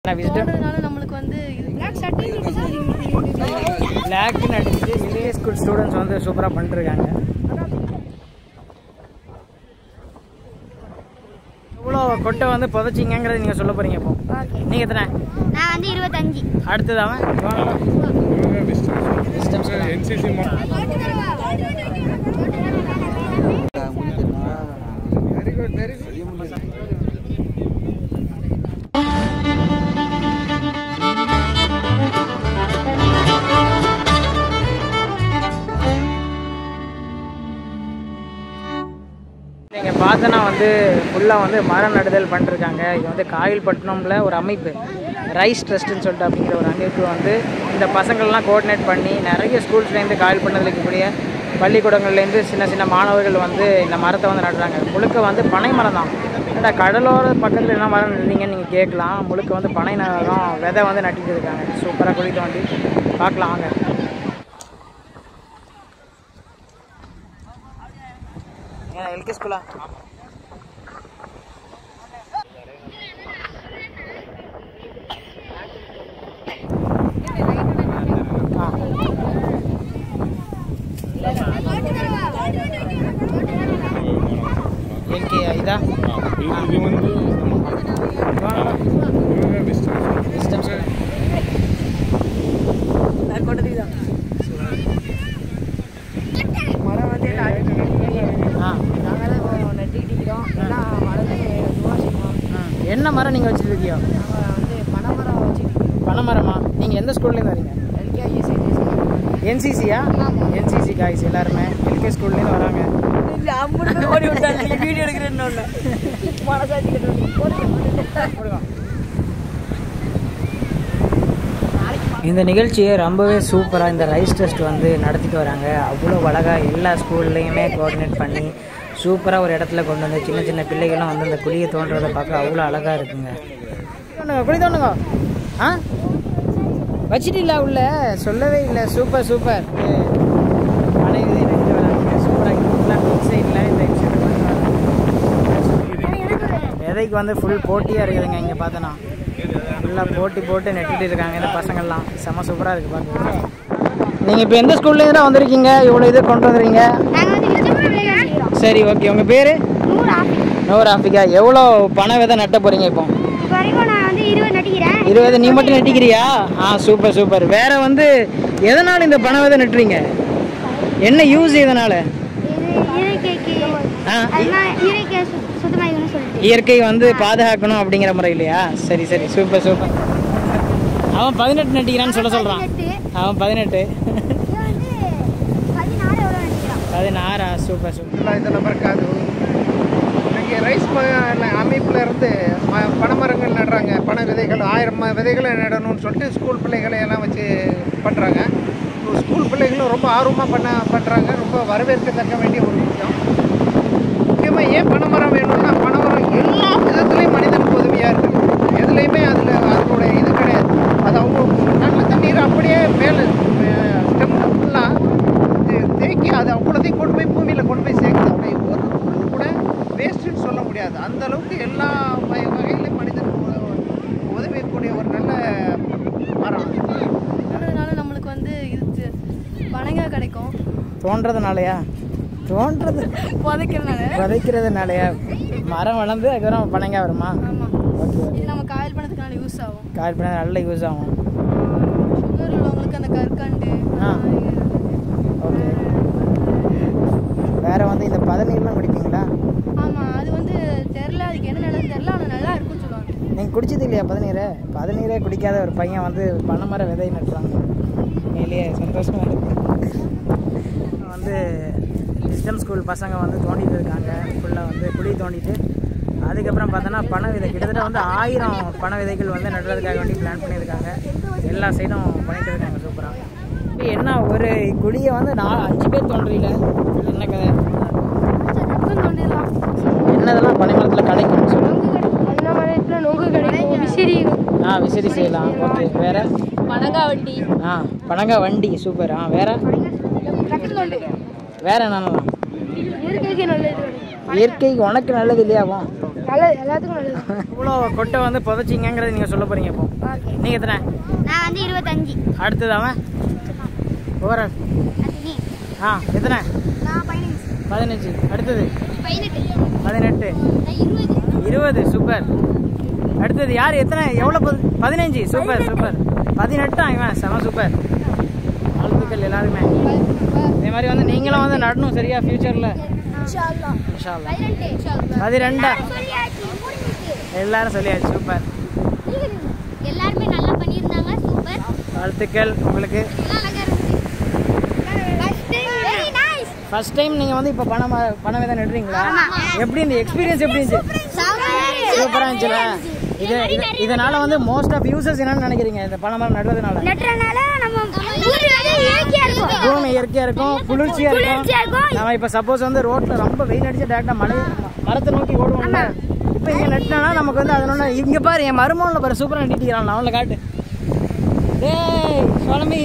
நான் விசிட்டர் போடுறதுனால நம்மளுக்கு வந்து பிளாக் பிளாக்னு அடிச்சுட்டு வில்லேஜ் ஸ்கூல் ஸ்டூடெண்ட்ஸ் வந்து சூப்பராக பண்ணிருக்காங்க எவ்வளோ கொட்டை வந்து புதைச்சிங்கிறத நீங்கள் சொல்ல போகிறீங்க இப்போ நீங்கள் எத்தனை நான் வந்து இருபத்தஞ்சு அடுத்தது அவன் என்சிசி வெரி குட் வெரி நீங்கள் பார்த்தனா வந்து ஃபுல்லாக வந்து மரம் நடுதல் பண்ணிருக்காங்க இது வந்து காயல்பட்டினம்ல ஒரு அமைப்பு ரைஸ் ட்ரஸ்ட்டுன்னு சொல்லிட்டு அப்படிங்கிற ஒரு அமைப்பு வந்து இந்த பசங்கள்லாம் கோஆர்டினேட் பண்ணி நிறைய ஸ்கூல்ஸ்லேருந்து காயல்பட்டினத்தில் இருக்கக்கூடிய பள்ளிக்கூடங்கள்லேருந்து சின்ன சின்ன மாணவர்கள் வந்து இந்த மரத்தை வந்து நடுறாங்க முழுக்க வந்து பனை மரம் தான் ஏன்டா கடலோர பக்கத்தில் என்ன மரம் நடுறீங்கன்னு நீங்கள் கேட்கலாம் முழுக்க வந்து பனை மரம் விதை வந்து நட்டிட்டு இருக்காங்க சூப்பராக குழி தோண்டி பார்க்கலாம் வாங்க எல்கே ஸ்கூலா எல்கே இதா இது வந்து சிஸ்டம் சார் மரம் வந்து ஆ நாங்கள் நட்டுக்கிட்டோம் எல்லாம் மரத்தை சுவாசிப்போம் ம். என்ன மரம் நீங்கள் வச்சுருக்கீங்க நாங்கள் வந்து பனைமரம் வச்சுக்கிட்டோம் பனை மரமா நீங்கள் எந்த ஸ்கூல்லேருந்து வரீங்க எல்கேஜி என்சிசியா என்சிசி காய்ஸ் எல்லாருமே எல்கே ஸ்கூல்லேருந்து வராங்க ஓடி விட்டாங்க வீடியோ எடுக்கிறேன்னு ஒன்று மனசாட்சி இந்த நிகழ்ச்சியை ரொம்பவே சூப்பராக இந்த ரைஸ் டெஸ்ட் வந்து நடத்திட்டு வராங்க அவ்வளோ அழகாக எல்லா ஸ்கூல்லையுமே கோஆர்டினேட் பண்ணி சூப்பராக ஒரு இடத்துல கொண்டு வந்து சின்ன சின்ன பிள்ளைகளும் வந்து அந்த குழியை தோன்றதை பார்க்க அவ்வளோ அழகாக இருக்குங்க தோண்டுங்க குழி தோண்டுங்க ஆ வச்சிட்டில்ல உள்ள சொல்லவே இல்லை சூப்பர் சூப்பர் மழை விதை நட்டு வராங்க சூப்பராக ஃபுல்லாக டூ சைடில் இந்த சைடு விதைக்கு வந்து ஃபுல் போட்டியாக இருக்குதுங்க இங்கே பார்த்தோன்னா ஃபுல்லாக போட்டி போட்டு நெட்டுட்டு இருக்காங்க இந்த பசங்கள்லாம் செம சூப்பராக இருக்குது பார்க்க நீங்கள் இப்போ எந்த ஸ்கூல்லேருந்து வந்திருக்கீங்க இவ்வளோ இது கொண்டு வந்துருக்கீங்க நாங்கள் வந்து விழுப்புரம் விளையாடுறோம் சரி ஓகே உங்கள் பேர் நூறு ஆஃபி நூறு ஆஃபிகா எவ்வளோ பண விதை நட்ட போகிறீங்க இப்போ இப்போ வரைக்கும் நான் வந்து இருபது நட்டிக்கிறேன் இருபது நீ மட்டும் நட்டிக்கிறியா ஆ சூப்பர் சூப்பர் வேற வந்து எதனால் இந்த பண விதை நட்டுறீங்க என்ன யூஸ் இதனால் இது இயற்கைக்கு ஆ அதெல்லாம் இயற்கை சு சுத்தமாகணும்னு சொல்லிட்டு இயற்கை வந்து பாதுகாக்கணும் அப்படிங்கிற முறை இல்லையா சரி சரி சூப்பர் சூப்பர் அவன் பதினெட்டு நட்டிக்கிறான்னு சொல்ல சொல்கிறான் பதினெட்டு. அவன் பதினெட்டு இது வந்து பதினாறு எவ்வளோ நட்டிக்கிறோம் பதினாறா சூப்பர் சூப்பர் இதெல்லாம் இருக்காது இங்கே ரைஸ் அமைப்பில் இருந்து ம- பனைமரங்கள் நடுறாங்க பனை விதைகள் ஆயிரம் ம- விதைகளை நடணும்னு சொல்லிட்டு ஸ்கூல் பிள்ளைகளை எல்லாம் வச்சு பண்ணுறாங்க ஸ்கூல் பிள்ளைகளும் ரொம்ப ஆர்வமாக பண்ண பண்ணுறாங்க ரொம்ப வரவேற்கத்தக்க வேண்டிய ஒரு விஷயம் முக்கியமாக ஏன் பனைமரம் வேணும்னா பனைமரம் எல்லா விதத்துலேயும் மனிதனுக்கு உதவியாக இருக்குது எதுலேயுமே அதில் அதனுடைய இது கிடையாது அது அவங்க நல்ல தண்ணீர் அப்படியே மேலே ஸ்டெம் ஃபுல்லாக தேக்கி அது அவ்வளோத்தையும் கொண்டு போய் பூமியில் கொண்டு போய் சேர்க்குது அப்படி ஒரு புல்லு கூட வேஸ்ட்டுன்னு சொல்ல முடியாது அந்த அளவுக்கு எல்லா வகை வகையிலும் மனிதனுக்கு உதவ- உதவியக்கூடிய ஒரு நல்ல மரம் அது. அதனால நம்மளுக்கு வந்து இது பனங்காய் கிடைக்கும் தோன்றதுனாலயா தோன்றது புதைக்கிறதுனால விதைக்கிறதுனாலயா மரம் வளர்ந்து அதுக்கப்புறம் பனங்காய் வருமா ஆமாம் ஓகே இது நம்ம காயல் பண்ணதுக்கான யூஸ் ஆகும் கால் பண்ண நல்ல யூஸ் ஆகும் சுகர் உள்ளவங்களுக்கு அந்த கற்கண்டு ஆ. ஓகே வேற வந்து இந்த பதநீர்லாம் குடிப்பீங்களா ஆமாம் அது வந்து தெரில அதுக்கு என்ன நல்லது தெரில ஆனால் நல்லா இருக்கும்னு சொல்லுவாங்க நீங்கள் குடிச்சது இல்லையா பதநீரை பதநீரே குடிக்காத ஒரு பையன் வந்து பனைமர விதை நட்டுறாங்க இல்லையே சந்தோஷமா இருக்கு வந்து விஸ்டம் ஸ்கூல் பசங்க வந்து தோண்டிட்டு இருக்காங்க ஃபுல்லாக வந்து குழி தோண்டிட்டு அதுக்கப்புறம் பார்த்தோன்னா பனை விதை கிட்டத்தட்ட வந்து ஆயிரம் பனை விதைகள் வந்து நடுறதுக்காக வேண்டி பிளான் பண்ணியிருக்காங்க எல்லா சைடும் பண்ணிட்டு இருக்காங்க சூப்பராக என்ன ஒரு குழியை வந்து நான் அஞ்சு பேர் தோன்றீங்க என்ன கதை நொங்கு தோண்டிடலாம் என்னதெல்லாம் பனை மரத்தில் கிடைக்கும் சொல்லுங்க அந்த மரத்தில் நொங்கு கிடைக்கும் விசிறி ஆ விசிறி செய்யலாம் ஓகே வேற பனங்காய் வட்டி ஆ பனங்காய் வண்டி சூப்பர் ஆ வேற கட்டில் தோண்டு வேற என்னென்னலாம் இயற்கைக்கு நல்லது இயற்கைக்கு உனக்கு நல்லது இல்லையாவும் நல்லது எல்லாத்துக்கும் நல்லது இவ்வளோ கொட்டை வந்து புதைச்சிங்கிறத நீங்கள் சொல்ல போகிறீங்க இப்போ ஓகே நீங்கள் எத்தனை நான் வந்து இருபத்தஞ்சு அடுத்தது அவன் ஓவரால் ஆ எத்தனை நான் பதினஞ்சு பதினஞ்சு அடுத்தது பதினெட்டு பதினெட்டு இருபது இருபது சூப்பர் அடுத்தது யார் எத்தனை எவ்வளோ பதி- பதினஞ்சு சூப்பர் சூப்பர் பதினெட்டா இவன் செம சூப்பர் வாழ்த்துக்கள் எல்லாருமே இதே மாதிரி வந்து நீங்களும் வந்து நடணும் சரியா ஃபியூச்சரில் இன்ஷா அல்லாஹ். பதிரெண்டா எல்லாரும் சொல்லியாச்சு சூப்பர் எல்லாருமே நல்லா பண்ணியிருந்தாங்க சூப்பர் வாழ்த்துக்கள் உங்களுக்கு எல்லாம் அழகா இருந்துச்சு வெரி நைஸ் ஃபர்ஸ்ட் டைம் நீங்கள் வந்து இப்போ பணம் பணம் எதாவது நடுறீங்களா எப்படி இந்த எக்ஸ்பீரியன்ஸ் எப்படி இருந்துச்சு சூப்பராக இருந்துச்சுல இது இது- இதனால வந்து மோஸ்ட் ஆஃப் யூசர்ஸ் என்னன்னு நினைக்கிறீங்க இந்த பணமரம் நடுவதனால நட்டுறனால நம்ம பூமி வந்து இயற்கையா இருக்கும் பூமி இயற்கையா இருக்கும் குளிர்ச்சியா குளிர்ச்சியா இருக்கும் இருக்கும். நம்ம இப்ப சப்போஸ் வந்து ரோட்ல ரொம்ப வெயில் அடிச்சு டேரக்டா மலை மரத்தை நோக்கி ஓடுவோம்ல இப்ப இங்க நட்டினா நமக்கு வந்து அதனால இங்க பாரு என் மருமகன்ல பாரு சூப்பரா நட்டிக்கிறான் அவங்கள காட்டு டேய் சுவாமி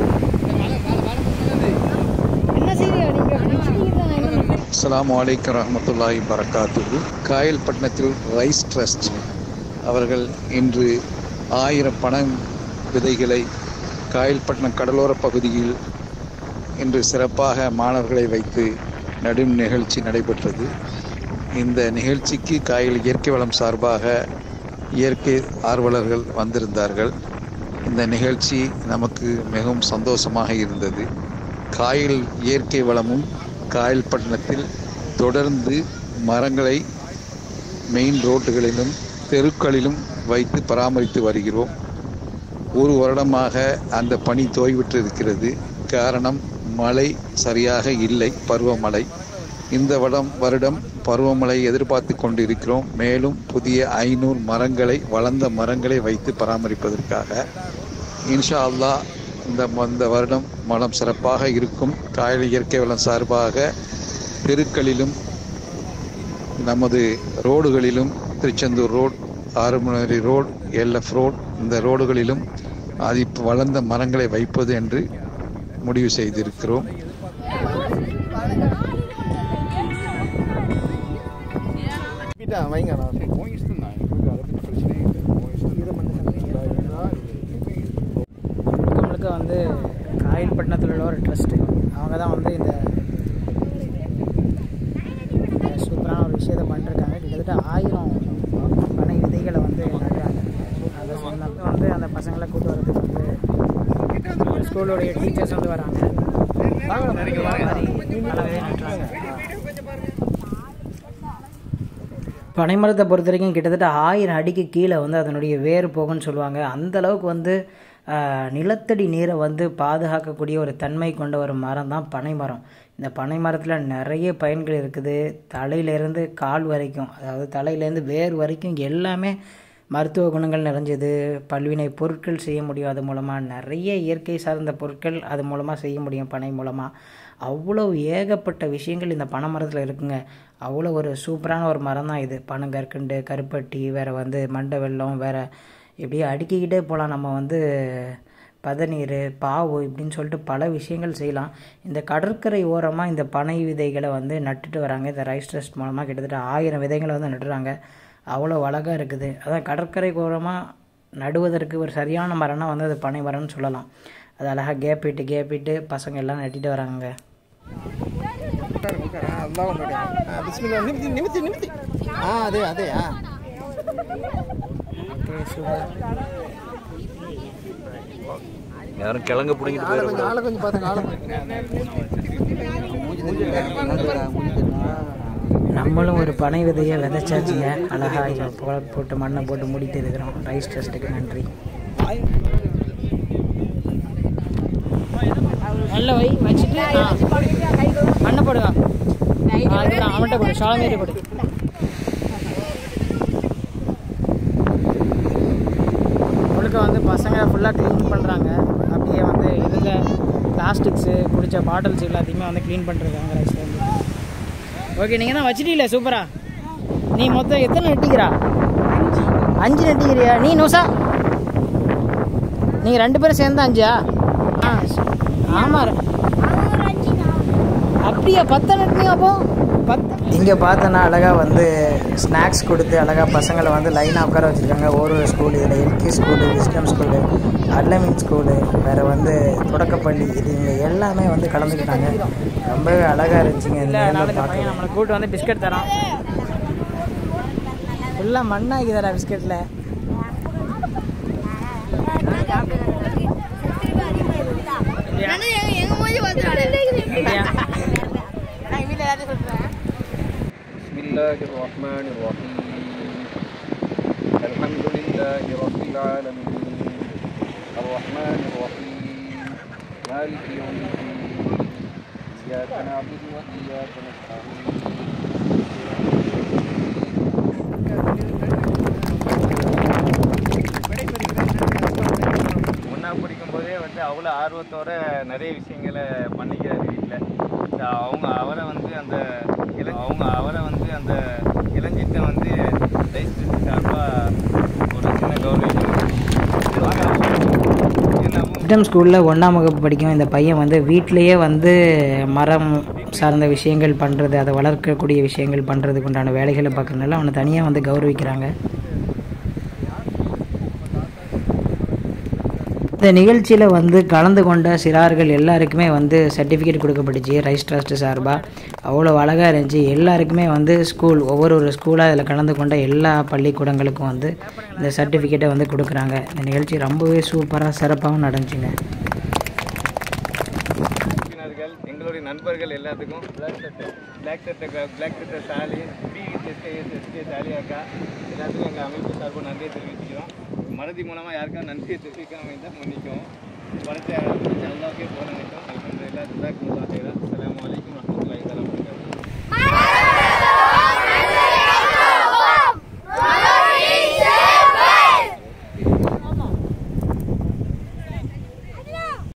என்ன செய்ய நீங்க நினைச்சிட்டீங்கன்னா நான் என்ன பண்றது? அஸ்ஸலாமு அலைக்கும் ரஹமத்துல்லாஹி பரக்காத்துஹு காயல்பட்டினத்தில் ரைஸ் ட்ரஸ்ட் அவர்கள் இன்று ஆயிரம் பண விதைகளை காயல்பட்டினம் கடலோர பகுதியில் இன்று சிறப்பாக மாணவர்களை வைத்து நடும் நிகழ்ச்சி நடைபெற்றது இந்த நிகழ்ச்சிக்கு காயல் இயற்கை வளம் சார்பாக இயற்கை ஆர்வலர்கள் வந்திருந்தார்கள் இந்த நிகழ்ச்சி நமக்கு மிகவும் சந்தோஷமாக இருந்தது காயல் இயற்கை வளமும் காயல்பட்டினத்தில் தொடர்ந்து மரங்களை மெயின் ரோட்டுகளிலும் தெருக்களிலும் வைத்து பராமரித்து வருகிறோம் ஒரு வருடமாக அந்த பணி தோய்விட்டு இருக்கிறது காரணம் மழை சரியாக இல்லை பருவமழை இந்த வருடம் வருடம் பருவமழை எதிர்பார்த்து கொண்டிருக்கிறோம் மேலும் புதிய ஐநூறு மரங்களை வளர்ந்த மரங்களை வைத்து பராமரிப்பதற்காக இன்ஷா அல்லாஹ் இந்த இந்த வருடம் மலம் சிறப்பாக இருக்கும் காயல் இயற்கை வளம் சார்பாக தெருக்களிலும் நமது ரோடுகளிலும் Tiruchendur road Arumuganeri road LF road இந்த ரோடுகளிலும் அது இப்ப வளர்ந்த மரங்களை வைப்பது என்று முடிவு செய்திருக்கிறோம் முழுக்க முழுக்க வந்து காயல்பட்டினத்தில் உள்ள ஒரு ட்ரஸ்ட்டு அவங்க தான் வந்து இந்த இந்த சூப்பரான ஒரு விஷயத்தை பண்ணிருக்காங்க கிட்டத்தட்ட ஆயிரம் பனை விதைகளை வந்து நடுறாங்க அதை சொன்னப்போ வந்து அந்த பசங்களை கூட்டு வரதுக்கு வந்து ஸ்கூலோடைய டீச்சர்ஸ் வந்து வராங்க இந்த மாதிரி பல விதை நட்டுறாங்க பனைமரத்தை பொறுத்த வரைக்கும் கிட்டத்தட்ட ஆயிரம் அடிக்கு கீழே வந்து அதனுடைய வேர் போகும்னு சொல்லுவாங்க அந்த அளவுக்கு வந்து ஆஹ், நிலத்தடி நீரை வந்து பாதுகாக்கக்கூடிய ஒரு தன்மை கொண்ட ஒரு மரம் தான் பனைமரம் இந்த பனை மரத்தில் நிறைய பயன்கள் இருக்குது தலையிலேருந்து கால் வரைக்கும் அதாவது தலையிலேருந்து வேர் வரைக்கும் எல்லாமே மருத்துவ குணங்கள் நிறைஞ்சது பல்வினை பொருட்கள் செய்ய முடியும் அது மூலமாக நிறைய இயற்கை சார்ந்த பொருட்கள் அது மூலமாக செய்ய முடியும் பனை மூலமாக அவ்வளோ ஏகப்பட்ட விஷயங்கள் இந்த பனை மரத்தில் இருக்குங்க அவ்வளோ ஒரு சூப்பரான ஒரு மரம் தான் இது பனங்கற்கண்டு கருப்பட்டி வேறு வந்து மண்டை வெல்லம் வேறு இப்படியே அடுக்கிக்கிட்டே போகலாம் நம்ம வந்து பதநீர் பாவு இப்படின்னு சொல்லிட்டு பல விஷயங்கள் செய்யலாம் இந்த கடற்கரை ஓரமாக இந்த பனை விதைகளை வந்து நட்டுட்டு வராங்க இந்த ரைஸ் ட்ரஸ்ட் மூலமாக கிட்டத்தட்ட ஆயிரம் விதைகளை வந்து நடுறாங்க அவ்வளோ அழகாக இருக்குது அதான் கடற்கரை ஓரமாக நடுவதற்கு ஒரு சரியான மரம்னா வந்து அது பனை மரம்னு சொல்லலாம் அது அழகாக கேப் விட்டு கேப் விட்டு பசங்க எல்லாம் நட்டிட்டு வராங்க உட்காரு உட்காரு ஆ, அல்லாஹ் உன்னுடைய ஆ, பிஸ்மில்லா நிமித்தி நிமித்தி நிமித்தி ஆ அதே அதே ஆ ஓகே சூப்பர் யாரும் கிழங்கு பிடிங்கிட்டு ஆளை கொஞ்சம் ஆளை கொஞ்சம் பார்த்துங்க ஆளை நம்மளும் ஒரு பனை விதையை விதைச்சாச்சுங்க அழகா இதை போல போட்டு மண்ணை போட்டு மூடிட்டு இருக்கிறோம் ரைஸ் ட்ரஸ்ட்டுக்கு நன்றி நல்ல வை வச்சுட்டு ஆ. மண்ணை போடுங்க ஆ, இதுதான் அவன்கிட்ட போடு ஷாலமேரி போடு முழுக்க வந்து பசங்க ஃபுல்லாக க்ளீன் பண்ணுறாங்க அப்படியே வந்து இருந்த பிளாஸ்டிக்ஸு குடித்த பாட்டில்ஸ் எல்லாத்தையுமே வந்து க்ளீன் பண்ணிருக்காங்க ரைஸ்ல இருந்து ஓகே நீங்கள் தான் வச்சிட்டீல சூப்பரா நீ மொத்தம் எத்தனை நட்டிக்கிறா அஞ்சு அஞ்சு நட்டிக்கிறியா நீ நோசா நீங்கள் ரெண்டு பேரும் சேர்ந்து அஞ்சா ஆ ஆமாம் அப்படியா பத்து நட்டினியா அப்போ இங்கே பார்த்தோன்னா அழகாக வந்து ஸ்நாக்ஸ் கொடுத்து அழகாக பசங்களை வந்து லைனாக உட்கார வச்சுருக்காங்க ஒரு ஒரு ஸ்கூல் இதில் எல்கே ஸ்கூலு விஸ்டம் ஸ்கூலு அட்லமின் ஸ்கூலு வேறு வந்து தொடக்கப்பள்ளி இது இங்கே எல்லாமே வந்து கலந்துக்கிட்டாங்க ரொம்பவே அழகாக இருந்துச்சுங்க இந்த நேரில் பார்க்க நம்மளை கூட்டு வந்து பிஸ்கட் தரோம் ஃபுல்லாக மண்ணாக்கிதாரா பிஸ்கட்டில் எங்க மூஞ்சி பார்த்துட்டு بسم الله الرحمن الرحيم الحمد لله رب العالمين الرحمن الرحيم مالك يوم الدين إياك نعبد وإياك نستعين ஒன்றா படிக்கும்போதே வந்து அவ்வளோ ஆர்வத்தோட நிறைய விஷயங்களை பண்ணிக்கிறாரு வீட்டில் அவங்க அவரை வந்து அந்த இள அவங்க அவரை வந்து அந்த இளஞ்சிட்டை வந்து ரைஸ் சார்பாக ஒரு சின்ன கௌரவிக்கணும் விஸ்டம் ஸ்கூலில் ஒன்றாம் வகுப்பு படிக்கும் இந்த பையன் வந்து வீட்டிலேயே வந்து மரம் சார்ந்த விஷயங்கள் பண்ணுறது அதை வளர்க்கக்கூடிய விஷயங்கள் பண்ணுறதுக்கு உண்டான வேலைகளை பார்க்கறதுனால அவனை தனியாக வந்து கௌரவிக்கிறாங்க இந்த நிகழ்ச்சியில் வந்து கலந்து கொண்ட சிறார்கள் எல்லாருக்குமே வந்து சர்டிஃபிகேட் கொடுக்கப்பட்டுச்சு ரைஸ் ட்ரஸ்ட் சார்பாக அவ்வளோ அழகாக இருந்துச்சு எல்லாருக்குமே வந்து ஸ்கூல் ஒவ்வொரு ஒரு ஸ்கூலாக இதில் கலந்து கொண்ட எல்லா பள்ளிக்கூடங்களுக்கும் வந்து இந்த சர்டிஃபிகேட்டை வந்து கொடுக்குறாங்க இந்த நிகழ்ச்சி ரொம்பவே சூப்பராக சிறப்பாகவும் நடந்துச்சுங்க உறுப்பினர்கள் எங்களுடைய நண்பர்கள் எல்லாத்துக்கும் பிளாக் சட்டை பிளாக் சட்டை பிளாக் சட்டை சாலி பிஎஸ்எஸ்கேஎஸ் எஸ்கே சாலி அக்கா எல்லாத்துக்கும் எங்கள் அமைப்பு சார்பாக நன்றியை தெரிவிச்சுக்கிறோம் மனதி மூலமாக யாருக்காவது நன்றியை தெரிவிக்காம இருந்தால் மன்னிக்கும் படத்தை அல்லாவுக்கே போன நினைக்கும் அல்ஹம்துலில்லாஹ் ஜஸாக்குமுல்லாஹ் ஹைரா